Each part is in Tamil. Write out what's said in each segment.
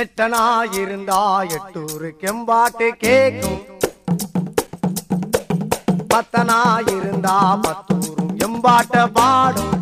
எட்டனா இருந்தா எட்டூரு கெம்பாட்டு கேக்கும் பத்தனா இருந்தா பத்தூரும் எம்பாட்ட பாடும்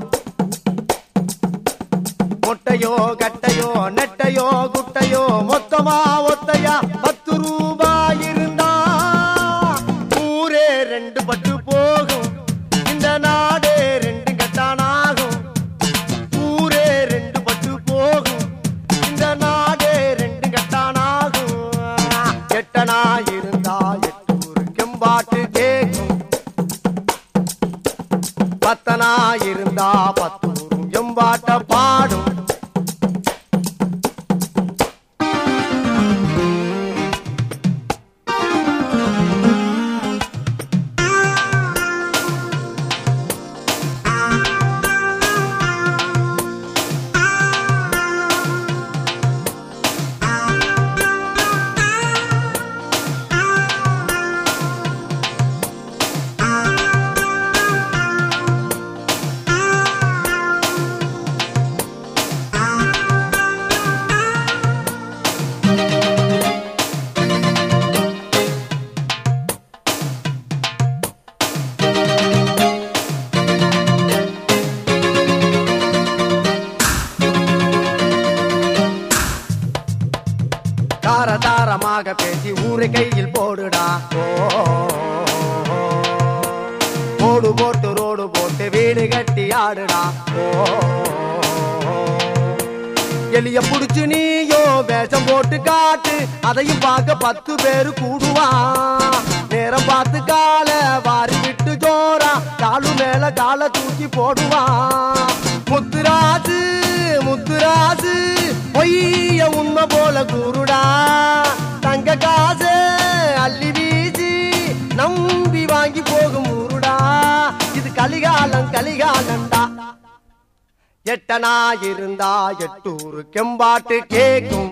மொட்டையோ கட்டையோ நெட்டையோ குட்டையோ மொத்தமா ஒத்தையா பத்து ரூபாய் இருந்தா ஊரே ரெண்டு பட்டு போகும் இந்த நாடே ரெண்டு கட்டானாகும் ஊரே ரெண்டு பட்டு போகும் இந்த நாடே ரெண்டு கட்டானாகும் எட்டனா இருந்தா எட்டூரு கெம்பாட்டு கேக்கும் பத்தனா இருந்தா பத்தூரும் எம்பாட்ட பாடும் தார தாரமாக பேசி ஊரை கையில் போடுடா ஓ, ஓடு போட்டு ரோடு போட்டு வீடு கட்டி ஆடுடா ஓ எலிய புடிச்சு நீயோ வேஷம் போட்டு காட்டு அதையும் பார்க்க பத்து பேரு கூடுவான் நேரம் பார்த்து கால வாரி விட்டு ஜோரா காலு மேல கால தூக்கி போடுவான் முத்துராஜு முத்துராஜு பொய்ய உண்மை போல கூறுடா தங்க காசு அள்ளி வீசி நம்பி வாங்கி போகும் ஊருடா இது கலிகாலம் கலிகாலம்டா எட்டனா இருந்தா எட்டூரு கெம்பாட்டு கேக்கும்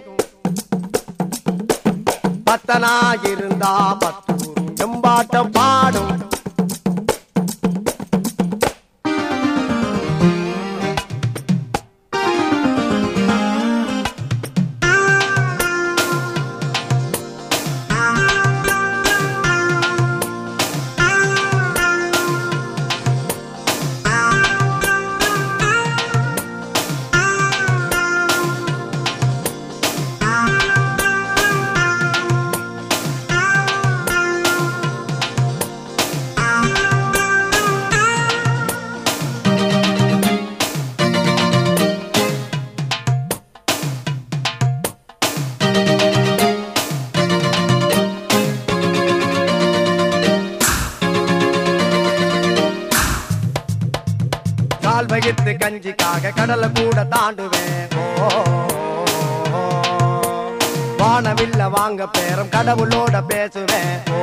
பத்தனா இருந்தா பத்தூரு எம்பாட்ட பாடும் கால் வகித்து கஞ்சிக்காக கடலை கூட தாண்டுவேன் ஓ, வானவில்ல வாங்க பேரம் கடவுளோட பேசுவேன் ஓ,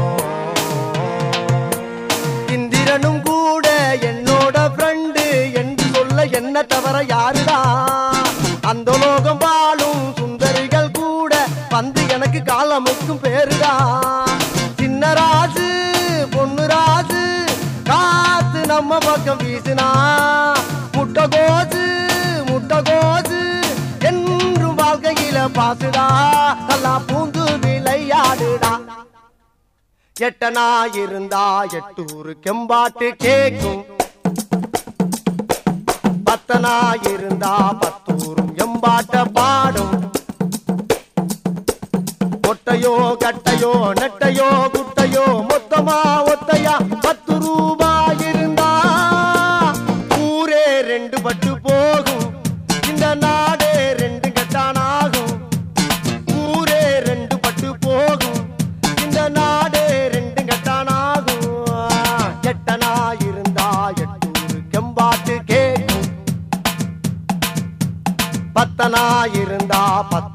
இந்திரனும் கூட என்னோட ஃப்ரெண்டு என்று சொல்ல என்ன தவிர யாருடா அந்த லோகம் வாழும் சுந்தரிகள் கூட வந்து எனக்கு காலமுக்கும் பேருடா சின்ன ராஜு பொண்ணு ராஜு காத்து நம்ம பக்கம் வீசுனா முட்டை கோசு முட்டை கோசு என்றும் வாழ்க்கையில பாசுடா நல்லா பூந்து விளையாடுடா எட்டனா இருந்தா எட்டூரு கெம்பாட்டு கேக்கும் பத்தனா இருந்தா பத்தூரும் எம்பாட்ட பாடும் ஒட்டையோ கட்டையோ நெட்டையோ குட்டையோ மொத்தமா ஒத்தையா பத்து ரூபாய் இருந்தா ஊரே ரெண்டு பட்டு போகும் இந்த நாடே ரெண்டு கட்டானாகும் ஊரே ரெண்டு பட்டு போகும் இந்த நாடே ரெண்டு கட்டானாகும் எட்டனா இருந்தா எட்டூரு கெம்பாட்டு கேக்கும் பத்தனா இருந்தா பத்து